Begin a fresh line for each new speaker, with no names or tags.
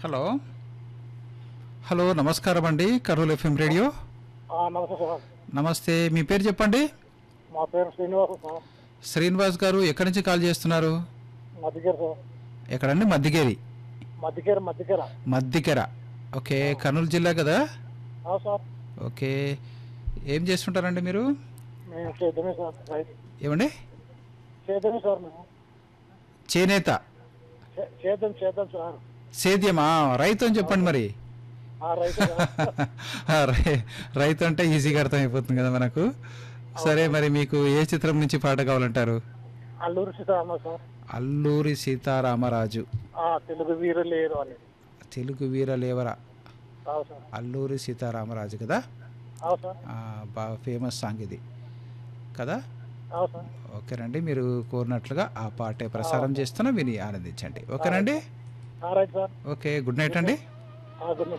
Hello hello నమస్కారం అండి Kurnool FM radio
ఆ, నమస్తే సార్
నమస్తే మీ పేరు చెప్పండి
మా పేరు శ్రీనివాస్ సార్
శ్రీనివాస్ గారు ఎక్కడి నుంచి కాల్ చేస్తున్నారు
మధ్యకేర సార్
ఎక్కడండి మద్దిగేరి
మధ్యకేర మధ్యకేర
మద్దికెర ఓకే కర్నూలు జిల్లా కదా
ఆ, సార్
ఓకే ఏం చేస్తుంటారండి మీరు
మేము చేద్దామే సార్ రైతు
ఏమండి
చేద్దామే సార్ మేము
చేనేత
చే- చేద్దాం చేద్దాం సార్
సేద్యమా రైతు అని చెప్పండి మరి
ఆ రైతు సార్.
ఆ, రై- రైతు అంటే ఈజీగా అర్థమైపోతుంది కదా మనకు సరే మరి మీకు ఏ చిత్రం నుంచి పాట కావాలంటారు
అల్లూరు సీతారామ సార్
అల్లూరి సీతారామరాజు
ఆ, తెలుగు వీరు లేరు అని
తెలుగు వీరలేవర
అవు సార్
అల్లూరి సీతారామరాజు కదా
అవు సార్
ఆ, బాగా ఫేమస్ సాంగ్ ఇది కదా
అవు సార్
ఓకేనండి మీరు కోరినట్లుగా ఆ పాటే ప్రసారం చేస్తున్నా విని ఆనందించండి ఓకేనండి
ఆ రైతు సార్
ఓకే గుడ్ నైట్ అండి
ఆ, గుడ్